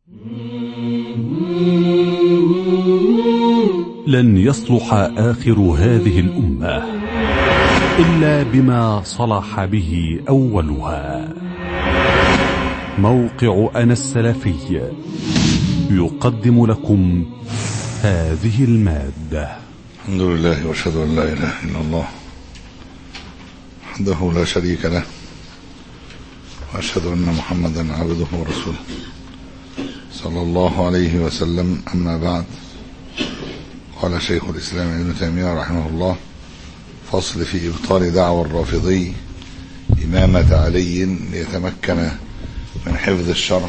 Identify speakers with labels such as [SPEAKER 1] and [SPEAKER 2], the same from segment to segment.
[SPEAKER 1] لن يصلح آخر هذه الأمة إلا بما صلح به أولها موقع أنا السلفي يقدم لكم هذه المادة
[SPEAKER 2] الحمد لله واشهد ان لا اله الا الله وحده لا شريك له واشهد ان محمدا عبده ورسوله صلى الله عليه وسلم اما بعد قال شيخ الاسلام ابن تيميه رحمه الله فصل في ابطال دعوى الرافضي امامه علي ليتمكن من حفظ الشرع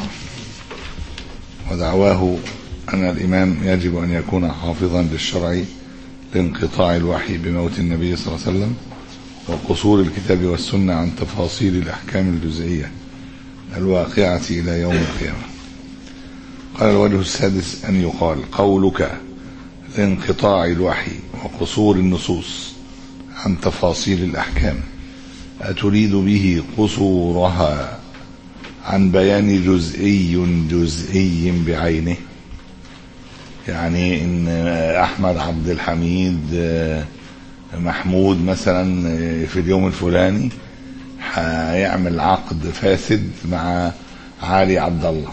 [SPEAKER 2] ودعواه ان الامام يجب ان يكون حافظا للشرع لانقطاع الوحي بموت النبي صلى الله عليه وسلم وقصور الكتاب والسنة عن تفاصيل الأحكام الجزئية الواقعة إلى يوم القيامة قال الوجه السادس أن يقال قولك لانقطاع الوحي وقصور النصوص عن تفاصيل الأحكام أتريد به قصورها عن بيان جزئي جزئي بعينه يعني ان احمد عبد الحميد محمود مثلا في اليوم الفلاني هيعمل عقد فاسد مع علي عبد الله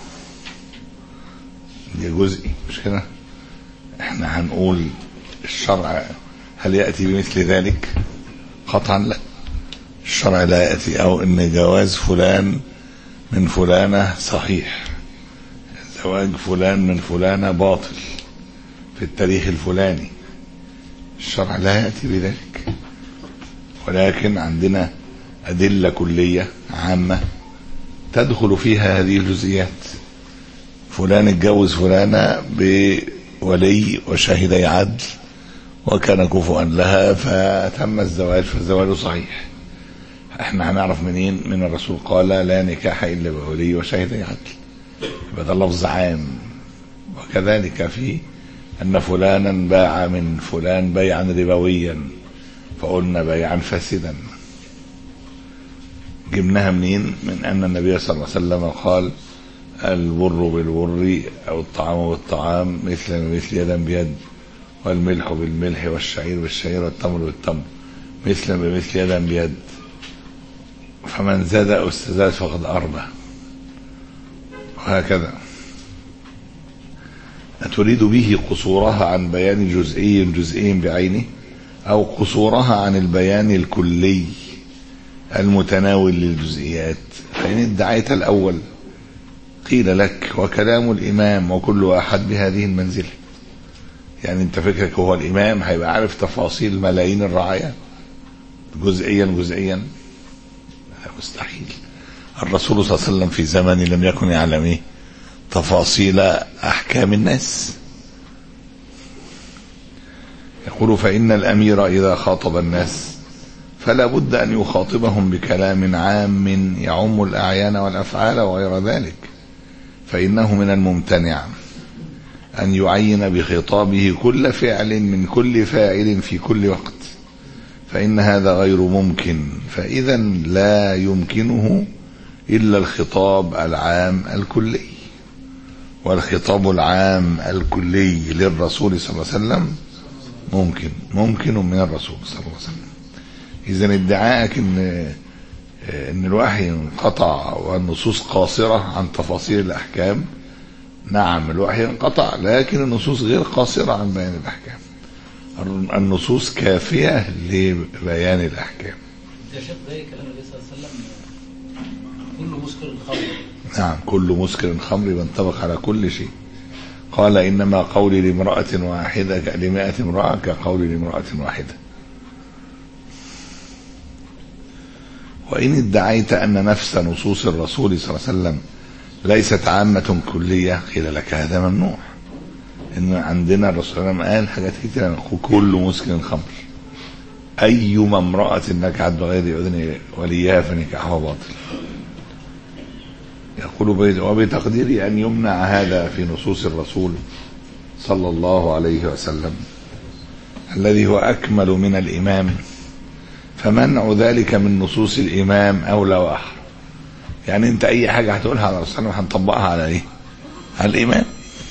[SPEAKER 2] دي جزئي مش كده احنا هنقول الشرع هل ياتي بمثل ذلك قطعا لا الشرع لا ياتي او ان جواز فلان من فلانه صحيح زواج فلان من فلانه باطل في التاريخ الفلاني الشرع لا يأتي بذلك ولكن عندنا أدلة كلية عامة تدخل فيها هذه الجزئيات فلان اتجوز فلانة بولي وشاهدي عدل وكان كفؤا لها فتم الزواج فالزواج صحيح احنا هنعرف منين من الرسول قال لا نكاح الا بولي وشاهدي عدل يبقى ده لفظ عام وكذلك في أن فلانا باع من فلان بيعا ربويا فقلنا بيعا فاسدا جبناها منين من أن النبي صلى الله عليه وسلم قال البر بالبر أو الطعام بالطعام مثل مثل يدا بيد والملح بالملح والشعير بالشعير والتمر بالتمر مثل بمثل يدا بيد فمن زاد أو استزاد فقد أربى وهكذا أتريد به قصورها عن بيان جزئي جزئي بعينه أو قصورها عن البيان الكلي المتناول للجزئيات فإن ادعيت الأول قيل لك وكلام الإمام وكل أحد بهذه المنزلة يعني أنت فكرك هو الإمام هيبقى عارف تفاصيل ملايين الرعاية جزئيا جزئيا مستحيل الرسول صلى الله عليه وسلم في زمن لم يكن يعلم ايه تفاصيل احكام الناس يقول فان الامير اذا خاطب الناس فلا بد ان يخاطبهم بكلام عام يعم الاعيان والافعال وغير ذلك فانه من الممتنع ان يعين بخطابه كل فعل من كل فاعل في كل وقت فان هذا غير ممكن فاذا لا يمكنه الا الخطاب العام الكلي والخطاب العام الكلي للرسول صلى الله عليه وسلم ممكن ممكن من الرسول صلى الله عليه وسلم اذا ادعائك ان ان الوحي انقطع والنصوص قاصره عن تفاصيل الاحكام نعم الوحي انقطع لكن النصوص غير قاصره عن بيان الاحكام النصوص كافيه لبيان الاحكام
[SPEAKER 3] يا شيخ زي كلام النبي صلى الله عليه وسلم كل مسكر خمر
[SPEAKER 2] نعم كل مسكر خمر ينطبق على كل شيء قال إنما قولي لامرأة واحدة لمائة امرأة كقولي لامرأة واحدة وإن ادعيت أن نفس نصوص الرسول صلى الله عليه وسلم ليست عامة كلية قيل لك هذا ممنوع إن عندنا الرسول صلى الله عليه وسلم قال حاجات كتير كل مسكر خمر أيما امرأة نكحت بغير إذن وليها فنكاحها باطل يقول وبتقدير أن يمنع هذا في نصوص الرسول صلى الله عليه وسلم الذي هو أكمل من الإمام فمنع ذلك من نصوص الإمام أولى وأحرى يعني أنت أي حاجة هتقولها على الرسول هنطبقها على إيه الإمام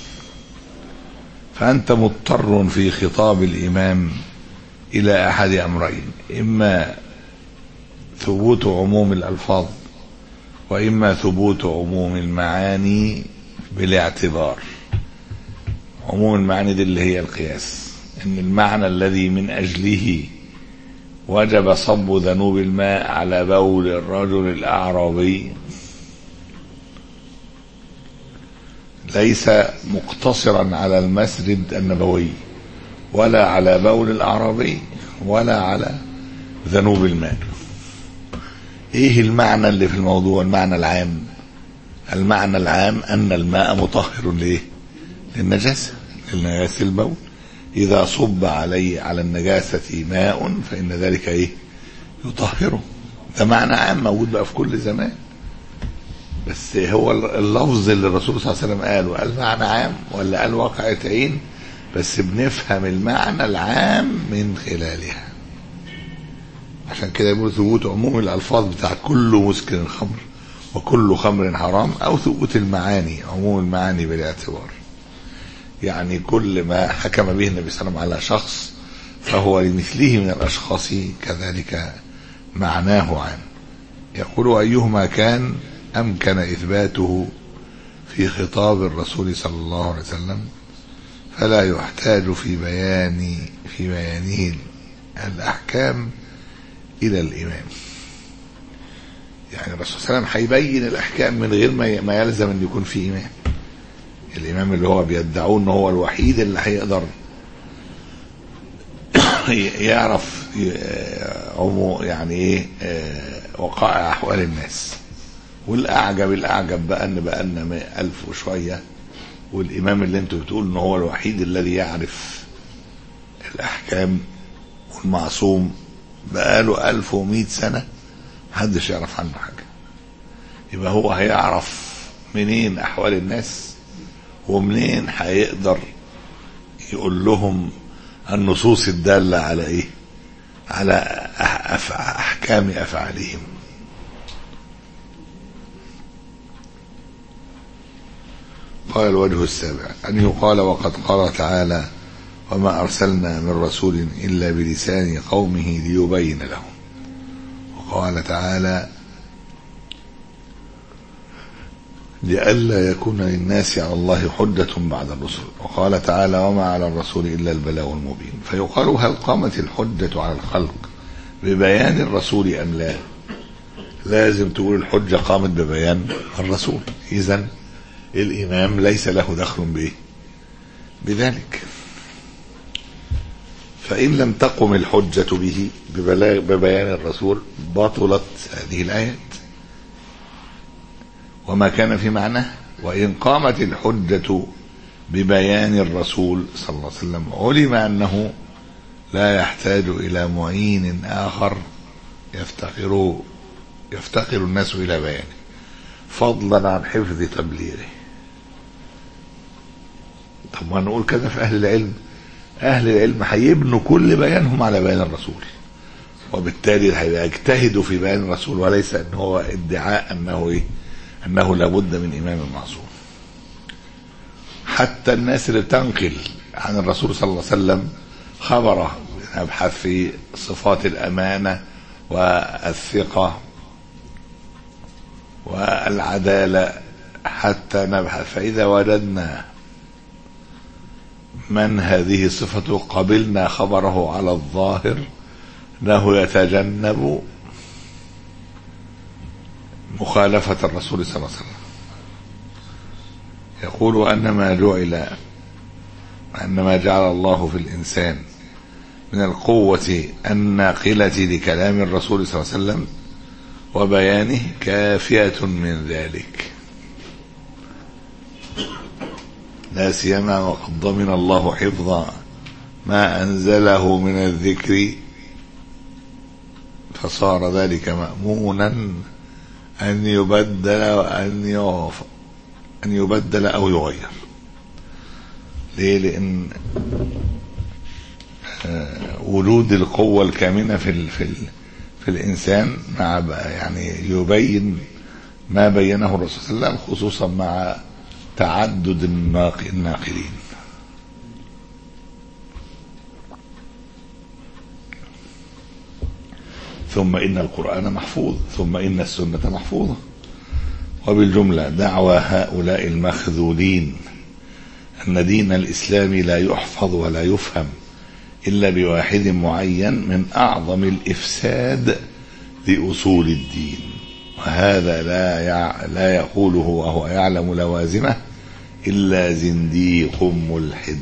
[SPEAKER 2] فأنت مضطر في خطاب الإمام إلى أحد أمرين إما ثبوت عموم الألفاظ وإما ثبوت عموم المعاني بالاعتبار عموم المعاني دي اللي هي القياس إن المعنى الذي من أجله وجب صب ذنوب الماء على بول الرجل الأعرابي ليس مقتصرا على المسجد النبوي ولا على بول الأعرابي ولا على ذنوب الماء ايه المعنى اللي في الموضوع المعنى العام المعنى العام ان الماء مطهر ليه للنجاسة للنجاسة البول اذا صب عليه على النجاسة ماء فان ذلك ايه يطهره ده معنى عام موجود بقى في كل زمان بس هو اللفظ اللي الرسول صلى الله عليه وسلم قاله قال معنى عام ولا قال واقعة عين بس بنفهم المعنى العام من خلالها عشان كده يقول ثبوت عموم الألفاظ بتاع كل مسكر خمر وكل خمر حرام أو ثبوت المعاني عموم المعاني بالاعتبار يعني كل ما حكم به النبي صلى الله عليه وسلم على شخص فهو لمثله من الأشخاص كذلك معناه عام يقول أيهما كان أمكن إثباته في خطاب الرسول صلى الله عليه وسلم فلا يحتاج في بيان في بيانه الأحكام إلى الإمام يعني الرسول صلى الله عليه وسلم هيبين الأحكام من غير ما ما يلزم أن يكون في إمام الإمام اللي هو بيدعوه أنه هو الوحيد اللي هيقدر يعرف عمو يعني إيه وقائع أحوال الناس والأعجب الأعجب بقى أن بقى لنا ألف وشوية والإمام اللي أنتوا بتقول أنه هو الوحيد الذي يعرف الأحكام والمعصوم بقاله ألف ومئة سنة محدش يعرف عنه حاجة يبقى هو هيعرف منين أحوال الناس ومنين هيقدر يقول لهم النصوص الدالة على إيه على أحكام أفعالهم قال الوجه السابع أن يقال وقد قال تعالى وما أرسلنا من رسول إلا بلسان قومه ليبين لهم وقال تعالى لئلا يكون للناس على الله حجة بعد الرسل وقال تعالى وما على الرسول إلا البلاغ المبين فيقال هل قامت الحجة على الخلق ببيان الرسول أم لا لازم تقول الحجة قامت ببيان الرسول إذا الإمام ليس له دخل به بذلك فإن لم تقم الحجة به ببيان الرسول بطلت هذه الآيات وما كان في معناه وإن قامت الحجة ببيان الرسول صلى الله عليه وسلم علم أنه لا يحتاج إلى معين آخر يفتقر يفتقر الناس إلى بيانه فضلا عن حفظ تبليغه طب ما نقول كده في أهل العلم أهل العلم هيبنوا كل بيانهم على بيان الرسول وبالتالي هيجتهدوا في بيان الرسول وليس ان هو ادعاء انه ايه انه لابد من امام معصوم حتى الناس اللي بتنقل عن الرسول صلى الله عليه وسلم خبره نبحث في صفات الامانه والثقه والعداله حتى نبحث فاذا وجدنا من هذه صفته قبلنا خبره على الظاهر انه يتجنب مخالفة الرسول صلى الله عليه وسلم يقول أن ما جعل أن ما جعل الله في الإنسان من القوة الناقلة لكلام الرسول صلى الله عليه وسلم وبيانه كافية من ذلك لا سيما وقد ضمن الله حفظ ما أنزله من الذكر فصار ذلك مأمونا أن يبدل وأن يغفر أن يبدل أو يغير ليه لأن وجود القوة الكامنة في ال في ال في الإنسان مع يعني يبين ما بينه الرسول صلى الله عليه وسلم خصوصا مع تعدد الناق- الناقلين ثم إن القرآن محفوظ ثم إن السنة محفوظة وبالجملة دعوى هؤلاء المخذولين أن دين الإسلام لا يحفظ ولا يفهم إلا بواحد معين من أعظم الإفساد لأصول الدين وهذا لا يع... لا يقوله وهو يعلم لوازمه إلا زنديق ملحد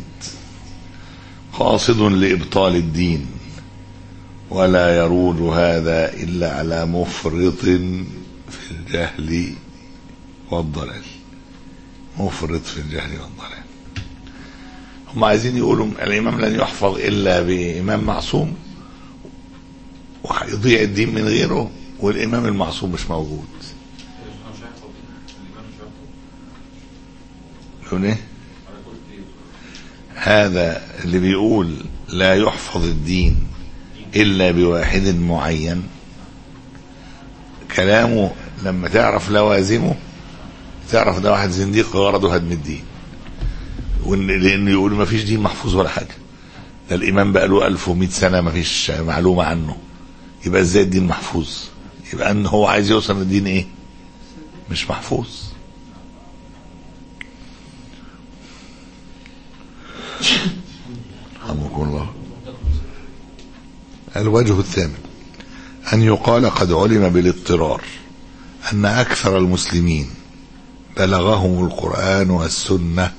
[SPEAKER 2] قاصد لإبطال الدين ولا يروج هذا إلا على مفرط في الجهل والضلال مفرط في الجهل والضلال هم عايزين يقولوا الإمام لن يحفظ إلا بإمام معصوم وهيضيع الدين من غيره والإمام المعصوم مش موجود يقول ايه هذا اللي بيقول لا يحفظ الدين إلا بواحد معين كلامه لما تعرف لوازمه تعرف ده واحد زنديق غرضه هدم الدين وإن- لأنه يقول ما فيش دين محفوظ ولا حاجة ده الإمام بقى له 1100 سنة ما فيش معلومة عنه يبقى ازاي الدين محفوظ يبقى ان هو عايز يوصل للدين ايه مش محفوظ رحمكم الله الوجه الثامن أن يقال قد علم بالاضطرار أن أكثر المسلمين بلغهم القرآن والسنة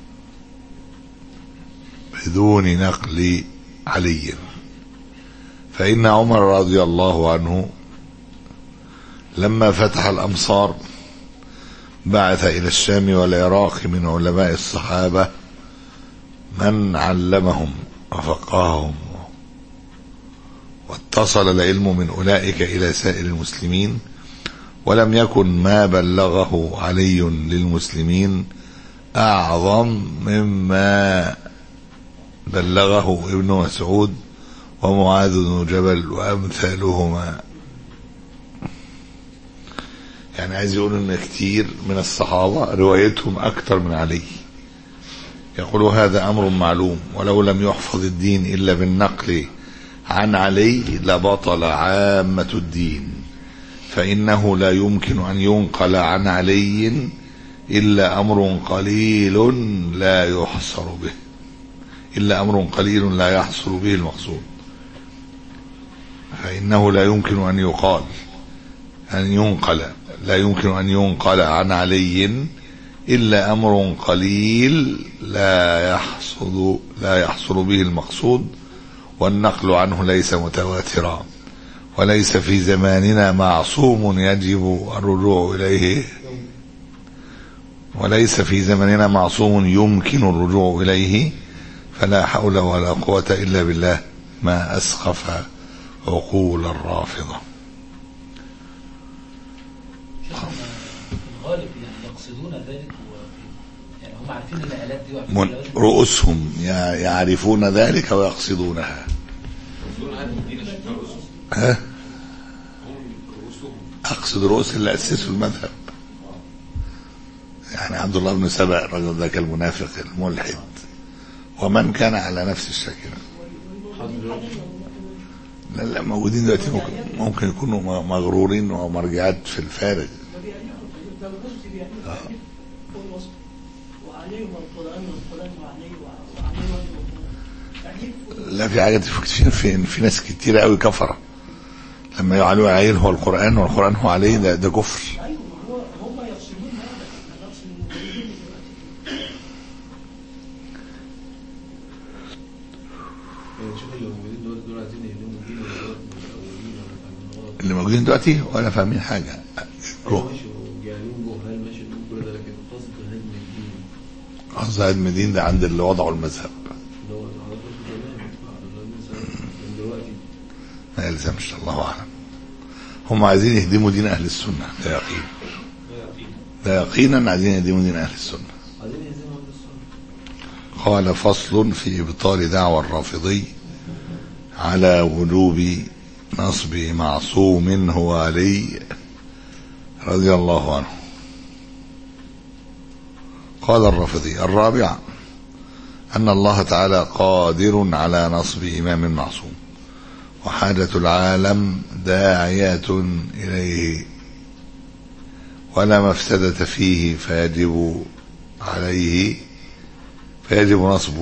[SPEAKER 2] بدون نقل علي فإن عمر رضي الله عنه لما فتح الأمصار بعث إلى الشام والعراق من علماء الصحابة من علمهم وفقههم واتصل العلم من أولئك إلى سائر المسلمين ولم يكن ما بلغه علي للمسلمين أعظم مما بلغه ابن مسعود ومعاذ بن جبل وأمثالهما يعني عايز يقول ان كتير من الصحابة روايتهم اكتر من علي يقول هذا امر معلوم ولو لم يحفظ الدين الا بالنقل عن علي لبطل عامة الدين فانه لا يمكن ان ينقل عن علي الا امر قليل لا يحصر به الا امر قليل لا يحصر به المقصود فانه لا يمكن ان يقال أن ينقل لا يمكن أن ينقل عن علي إلا أمر قليل لا يحصل لا يحصل به المقصود والنقل عنه ليس متواترا وليس في زماننا معصوم يجب الرجوع إليه وليس في زماننا معصوم يمكن الرجوع إليه فلا حول ولا قوة إلا بالله ما أسقف عقول الرافضة
[SPEAKER 3] شيخنا في الغالب يعني يقصدون ذلك و... يعني هم عارفين الآلات دي وعارفين
[SPEAKER 2] من
[SPEAKER 3] الآلات
[SPEAKER 2] رؤوسهم يع- يعرفون ذلك ويقصدونها ها اقصد رؤوس اللي اسسوا المذهب يعني عبد الله بن سبأ الرجل ذاك المنافق الملحد ومن كان على نفس الشكل لا لا موجودين دلوقتي ممكن, ممكن يكونوا م- مغرورين ومرجعات في الفارغ
[SPEAKER 4] وعليهم القرآن والقرآن وعليه وعليه وعليه
[SPEAKER 2] لا في حاجة في, في, في ناس كتير قوي كفرة لما يعلوا عيل هو القرآن والقرآن هو عليه ده, ده كفر
[SPEAKER 4] ايوه هو هم يقصدون هذا احنا نقصد الموجودين دلوقتي
[SPEAKER 5] شوف اللي موجودين دول دول عايزين يهدموا الدين ولا دول متأولين ولا فاهمين غلط
[SPEAKER 2] اللي موجودين دلوقتي ولا فاهمين حاجة روح
[SPEAKER 5] ماشي وجاهلين جهال ماشي نقول كل ده لكن قصد هدم الدين
[SPEAKER 2] قصد علم الدين ده عند اللي وضعوا المذهب
[SPEAKER 5] اللي هو على طول زمان على زمان مثلا من دلوقتي
[SPEAKER 2] ما يلزمش الله أعلم هم عايزين يهدموا دين أهل السنة ده يقين ده يقينا عايزين يهدموا دين أهل السنة
[SPEAKER 5] عايزين يهزموا عند السنة
[SPEAKER 2] قال فصل في إبطال دعوى الرافضي على وجوب نصب معصوم هو علي رضي الله عنه قال الرافضي الرابع أن الله تعالى قادر على نصب إمام معصوم وحاجة العالم داعيات إليه ولا مفسدة فيه فيجب عليه فيجب نصبه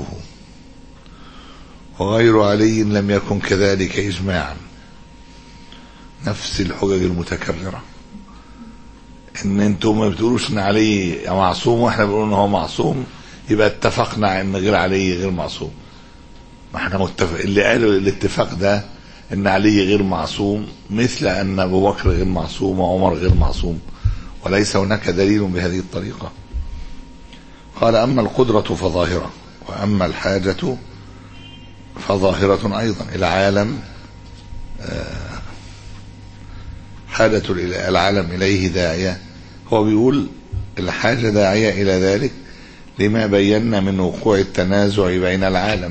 [SPEAKER 2] وغير علي لم يكن كذلك إجماعا نفس الحجج المتكررة ان انتم ما بتقولوش ان علي معصوم واحنا بنقول ان هو معصوم يبقى اتفقنا ان غير علي غير معصوم ما احنا متفق اللي قالوا الاتفاق ده ان علي غير معصوم مثل ان ابو بكر غير معصوم وعمر غير معصوم وليس هناك دليل بهذه الطريقة قال اما القدرة فظاهرة واما الحاجة فظاهرة ايضا العالم آه، حاجة العالم اليه داعية هو بيقول الحاجة داعية الى ذلك لما بينا من وقوع التنازع بين العالم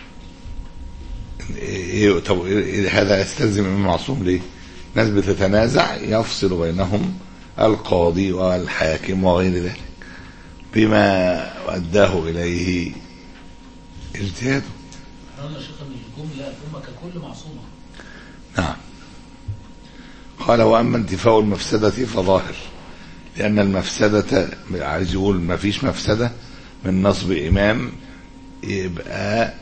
[SPEAKER 2] إيه طب إيه هذا يستلزم امام معصوم ليه ناس بتتنازع يفصل بينهم القاضي والحاكم وغير ذلك بما اداه اليه اجتهاده
[SPEAKER 3] احنا قلنا يا شيخ ان الجمله الامه ككل معصومه
[SPEAKER 2] نعم قال واما انتفاء المفسدة فظاهر لان المفسدة عايز يقول ما فيش مفسدة من نصب امام يبقى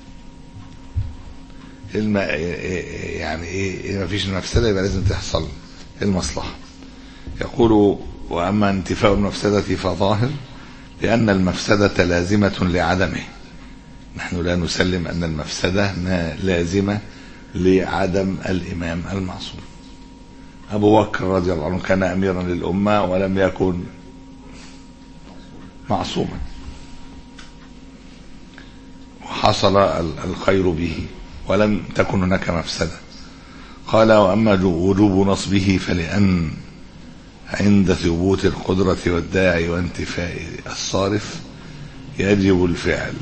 [SPEAKER 2] الم... يعني ايه ما فيش المفسدة يبقى لازم تحصل المصلحة يقول واما انتفاء المفسدة فظاهر لان المفسدة لازمة لعدمه نحن لا نسلم ان المفسدة لازمة لعدم الامام المعصوم ابو بكر رضي الله عنه كان اميرا للامه ولم يكن معصوما وحصل الخير به ولم تكن هناك مفسده قال واما وجوب نصبه فلان عند ثبوت القدره والداعي وانتفاء الصارف يجب الفعل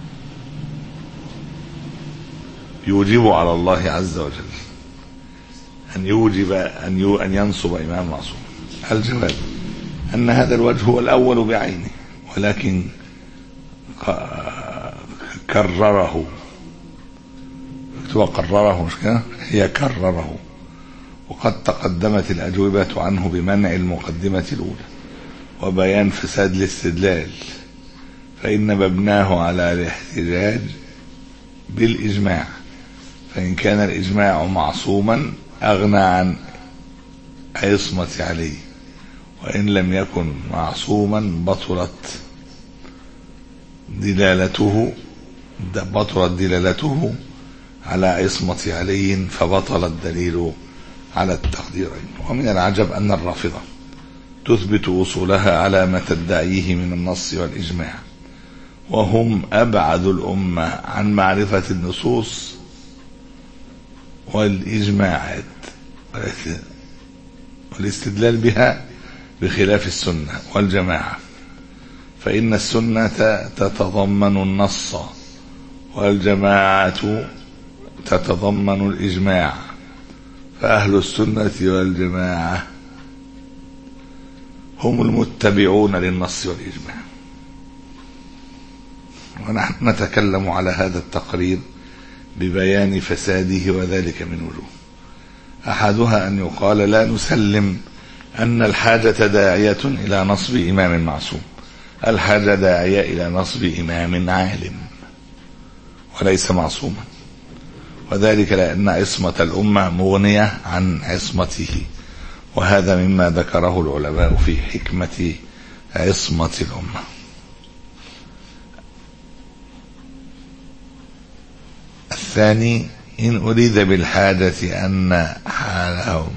[SPEAKER 2] يوجب على الله عز وجل أن يوجب أن يو أن ينصب إمام معصوم الجواب أن هذا الوجه هو الأول بعينه ولكن كرره وقرره مش كده هي كرره وقد تقدمت الأجوبة عنه بمنع المقدمة الأولى وبيان فساد الاستدلال فإن مبناه على الاحتجاج بالإجماع فإن كان الإجماع معصوما أغنى عن عصمة علي وإن لم يكن معصوما بطلت دلالته بطلت دلالته على عصمة علي فبطل الدليل على التقديرين ومن العجب أن الرافضة تثبت وصولها على ما تدعيه من النص والإجماع وهم أبعد الأمة عن معرفة النصوص والإجماعات والاستدلال بها بخلاف السنة والجماعة فإن السنة تتضمن النص والجماعة تتضمن الإجماع فأهل السنة والجماعة هم المتبعون للنص والإجماع ونحن نتكلم على هذا التقرير ببيان فساده وذلك من وجوه أحدها أن يقال لا نسلم أن الحاجة داعية إلى نصب إمام معصوم الحاجة داعية إلى نصب إمام عالم وليس معصوما وذلك لأن عصمة الأمة مغنية عن عصمته وهذا مما ذكره العلماء في حكمة عصمة الأمة الثاني إن أريد بالحاجة أن حالهم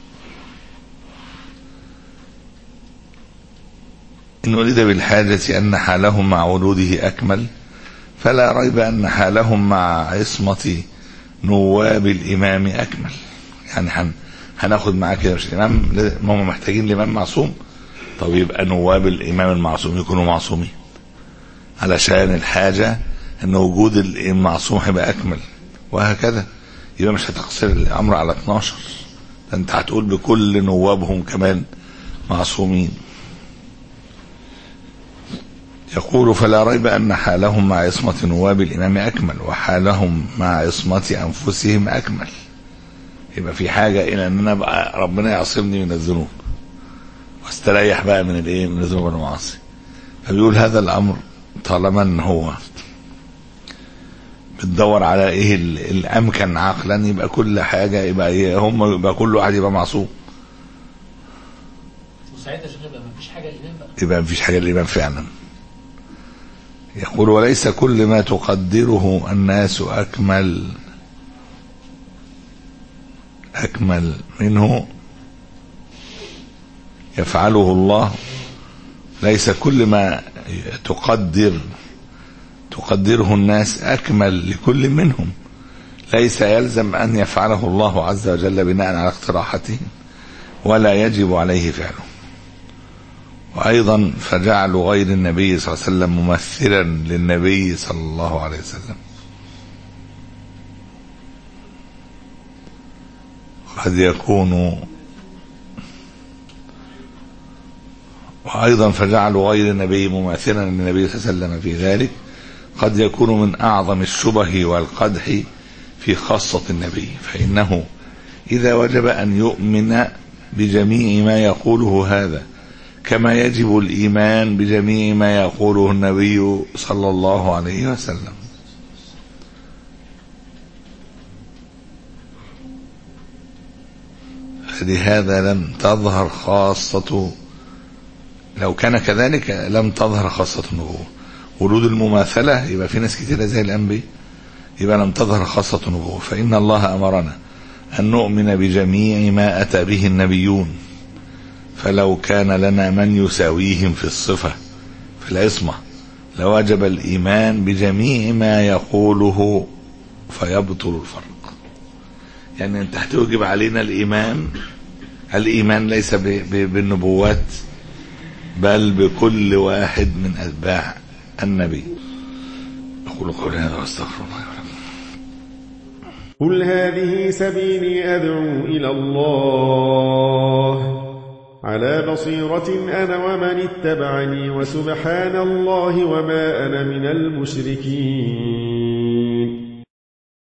[SPEAKER 2] إن أريد بالحاجة أن حالهم مع وجوده أكمل فلا ريب أن حالهم مع عصمة نواب الإمام أكمل يعني هن هناخد معاه كده مش الإمام هم محتاجين الإمام معصوم طب يبقى نواب الإمام المعصوم يكونوا معصومين علشان الحاجة أن وجود المعصوم هيبقى أكمل وهكذا يبقى مش هتقصر الأمر على 12 ده أنت هتقول بكل نوابهم كمان معصومين يقول فلا ريب أن حالهم مع عصمة نواب الإمام أكمل وحالهم مع عصمة أنفسهم أكمل يبقى في حاجة إلى أن أنا بقى ربنا يعصمني من الذنوب واستريح بقى من الإيه من الذنوب والمعاصي فبيقول هذا الأمر طالما أن هو بتدور على إيه ال- الأمكن عقلا يبقى كل حاجة يبقى إيه هم يبقى كل واحد يبقى معصوم
[SPEAKER 3] وساعتها يا شيخ يبقى مفيش حاجه ايمان بقى
[SPEAKER 2] يبقى مفيش حاجة الإيمان فعلا يقول وليس كل ما تقدره الناس أكمل أكمل منه يفعله الله ليس كل ما تقدر تقدره الناس أكمل لكل منهم ليس يلزم أن يفعله الله عز وجل بناء على اقتراحته ولا يجب عليه فعله وأيضا فجعل غير النبي صلى الله عليه وسلم ممثلا للنبي صلى الله عليه وسلم قد يكون وأيضا فجعل غير النبي مماثلا للنبي صلى الله عليه وسلم في ذلك قد يكون من أعظم الشبه والقدح في خاصة النبي فإنه إذا وجب أن يؤمن بجميع ما يقوله هذا كما يجب الإيمان بجميع ما يقوله النبي صلى الله عليه وسلم لهذا لم تظهر خاصة لو كان كذلك لم تظهر خاصة النبوة ورود المماثلة يبقى في ناس كتيرة زي الأنبياء يبقى لم تظهر خاصة النبوة فإن الله أمرنا أن نؤمن بجميع ما أتى به النبيون فلو كان لنا من يساويهم في الصفة في العصمة لوجب الإيمان بجميع ما يقوله فيبطل الفرق يعني أنت هتوجب علينا الإيمان الإيمان ليس ب- ب- بالنبوات بل بكل واحد من أتباع النبي أقول قولي هذا واستغفر الله لي ولكم.
[SPEAKER 6] قل هذه سبيلي أدعو إلى الله على بصيرة أنا ومن اتبعني وسبحان الله وما أنا من المشركين